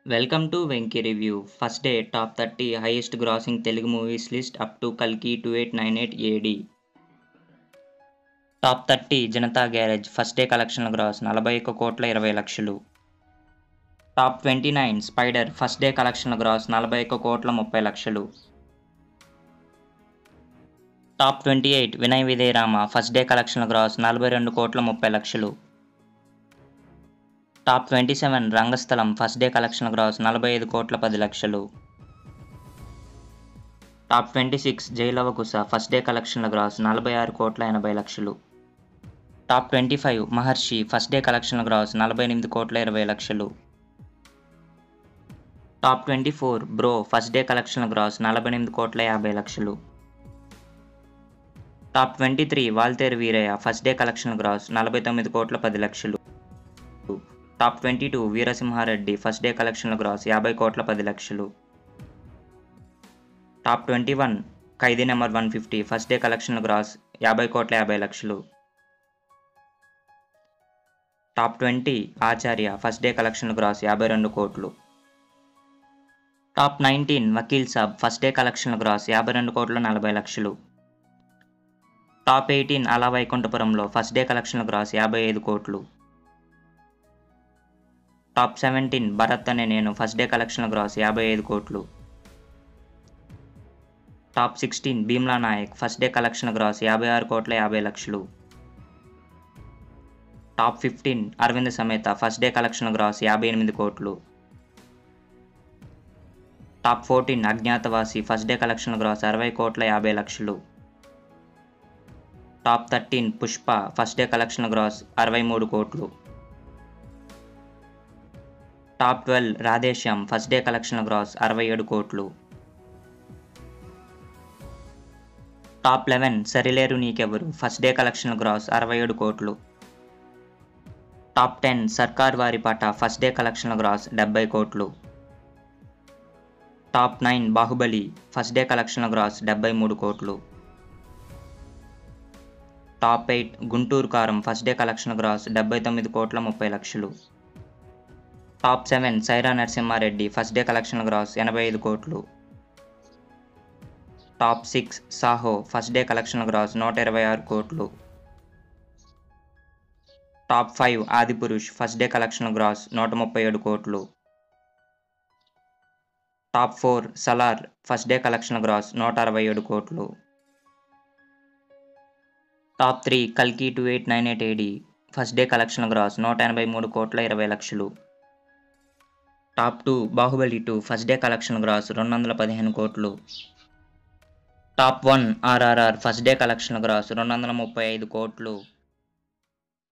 welcome to Venky review first day top thirty highest grossing Telugu movies list up to కల్కి two eight nine eight AD top thirty Janatha garage first day కలెక్షన్ల gross నలభై ఒక్క కోట్ల ఇరవై లక్షలు top twenty nine Spyder first day కలెక్షన్ల gross నలభై ఒక్క కోట్ల ముప్పై లక్షలు top twenty eight Vinay Vijay Rama first day కలెక్షన్ల గ్రాస్ నలభై రెండు కోట్ల ముప్పై లక్షలు top twenty seven Rangasthalam first day collection gross నలభై ఐదు కోట్ల పది లక్షలు top twenty six Jai Lava Kusa first day కలెక్షన్ల గ్రాస్ నలభై ఆరు కోట్ల ఎనభై లక్షలు top twenty five Maharshi first day కలెక్షన్ల గ్రాస్ నలభై ఎనిమిది కోట్ల ఇరవై లక్షలు top twenty four bro first day కలెక్షన్ల గ్రాస్ నలభై ఎనిమిది కోట్ల యాభై లక్షలు top twenty three Waltair Veerayya first day collection gross నలభై తొమ్మిది కోట్ల పది లక్షలు top twenty two Veera Simha Reddy first day కలెక్షన్ల గ్రాస్ యాభై కోట్ల పది లక్షలు top twenty one Khaidi number one fifty first day కలెక్షన్ల గ్రాస్ యాభై కోట్ల యాభై లక్షలు top twenty Acharya first day కలెక్షన్ల గ్రాస్ యాభై రెండు కోట్లు top nineteen Vakeel Saab first day కలెక్షన్ల గ్రాస్ యాభై రెండు కోట్ల నలభై లక్షలు టాప్ ఎయిటీన్ అలా వైకుంఠపురంలో ఫస్ట్ డే కలెక్షన్ల గ్రాస్ యాభై ఐదు కోట్లు టాప్ సెవెంటీన్ భరత్ అనే నేను ఫస్ట్ డే కలెక్షన్ గ్రాస్ యాభై ఐదు కోట్లు top sixteen Bheemla Nayak first day collection gross యాభై ఆరు కోట్ల యాభై లక్షలు టాప్ ఫిఫ్టీన్ అరవింద్ సమేత ఫస్ట్ డే కలెక్షన్ గ్రాస్ యాభై ఎనిమిది కోట్లు top fourteen Agnyaathavaasi first day collection gross అరవై కోట్ల యాభై లక్షలు top thirteen Pushpa first day collection gross అరవై మూడు కోట్లు top twelve Radhe Shyam first day collection gross అరవై ఏడు కోట్లు టాప్ లెవెన్ సరిలేరు నీకెవరు ఫస్ట్ డే కలెక్షన్ గ్రాస్ అరవై ఏడు కోట్లు టాప్ టెన్ సర్కార్ వారి పాట ఫస్ట్ డే కలెక్షన్ గ్రాస్ డెబ్బై కోట్లు top nine Baahubali first day collection gross డెబ్బై మూడు కోట్లు టాప్ ఎయిట్ గుంటూరు కారం ఫస్ట్ డే కలెక్షన్ గ్రాస్ డెబ్బై తొమ్మిది కోట్ల ముప్పై లక్షలు top seven Sye Raa Narasimha Reddy first day collection gross ఎనభై ఐదు కోట్లు top six Saaho first day collection gross నూట ఇరవై ఆరు కోట్లు top five Adipurush first day collection gross నూట ముప్పై ఏడు కోట్లు top four Salaar first day collection gross నూట అరవై ఏడు కోట్లు టాప్ త్రీ కల్కి two eight nine eight AD first day collection gross నూట ఎనభై మూడు కోట్ల ఇరవై లక్షలు top two Baahubali two first day collection gross రెండు వందల పదిహేను కోట్లు top one RRR first day collection gross రెండు వందల ముప్పై ఐదు కోట్లు